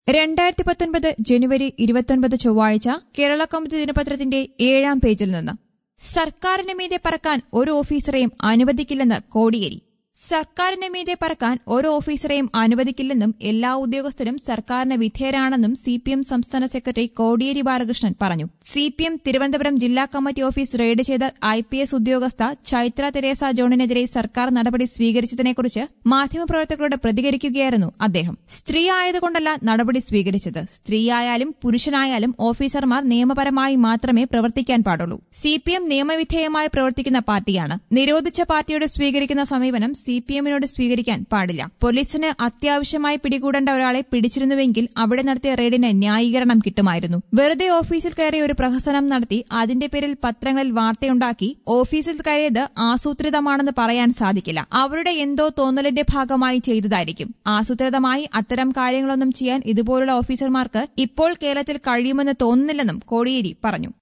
രണ്ടായിരത്തി പത്തൊൻപത് ജനുവരി ഇരുപത്തൊൻപത് ചൊവ്വാഴ്ച കേരള കൗമുദി ദിനപത്രത്തിന്റെ ഏഴാം പേജിൽ നിന്ന് സർക്കാരിന് മീതെ പറക്കാൻ ഒരു ഓഫീസറെയും അനുവദിക്കില്ലെന്ന് കോടിയേരി സർക്കാരിന് മീതെ പറക്കാൻ ഒരു ഓഫീസറെയും അനുവദിക്കില്ലെന്നും എല്ലാ ഉദ്യോഗസ്ഥരും സർക്കാരിന് വിധേയരാണെന്നും സി പി എം സംസ്ഥാന സെക്രട്ടറി കോടിയേരി ബാലകൃഷ്ണൻ പറഞ്ഞു സി പി എം തിരുവനന്തപുരം ജില്ലാ കമ്മിറ്റി ഓഫീസ് റെയ്ഡ് ചെയ്ത ഐ പി എസ് ഉദ്യോഗസ്ഥ ചൈത്ര തെരേസ ജോണിനെതിരെ സർക്കാർ നടപടി സ്വീകരിച്ചതിനെക്കുറിച്ച് മാധ്യമപ്രവർത്തകരോട് പ്രതികരിക്കുകയായിരുന്നു അദ്ദേഹം സ്ത്രീ ആയതുകൊണ്ടല്ല നടപടി സ്വീകരിച്ചത് സ്ത്രീയായാലും പുരുഷനായാലും ഓഫീസർമാർ നിയമപരമായി മാത്രമേ പ്രവർത്തിക്കാൻ പാടുള്ളൂ സി പി എം നിയമവിധേയമായി പ്രവർത്തിക്കുന്ന പാർട്ടിയാണ് നിരോധിച്ച പാർട്ടിയോട് സ്വീകരിക്കുന്ന സമീപനം സി പി എമ്മിനോട് സ്വീകരിക്കാൻ പാടില്ല പോലീസിന് അത്യാവശ്യമായി പിടികൂടേണ്ട ഒരാളെ പിടിച്ചിരുന്നുവെങ്കിൽ അവിടെ നടത്തിയ റെയ്ഡിന് ന്യായീകരണം കിട്ടുമായിരുന്നു വെറുതെ ഓഫീസിൽ കയറി ഒരു പ്രഹസനം നടത്തി അതിന്റെ പേരിൽ പത്രങ്ങളിൽ വാർത്തയുണ്ടാക്കി ഓഫീസിൽ കയറിയത് ആസൂത്രിതമാണെന്ന് പറയാൻ സാധിക്കില്ല അവരുടെ എന്തോ തോന്നലിന്റെ ഭാഗമായി ചെയ്തതായിരിക്കും ആസൂത്രിതമായി അത്തരം കാര്യങ്ങളൊന്നും ചെയ്യാൻ ഇതുപോലുള്ള ഓഫീസർമാർക്ക് ഇപ്പോൾ കേരളത്തിൽ കഴിയുമെന്ന് തോന്നുന്നില്ലെന്നും കോടിയേരി പറഞ്ഞു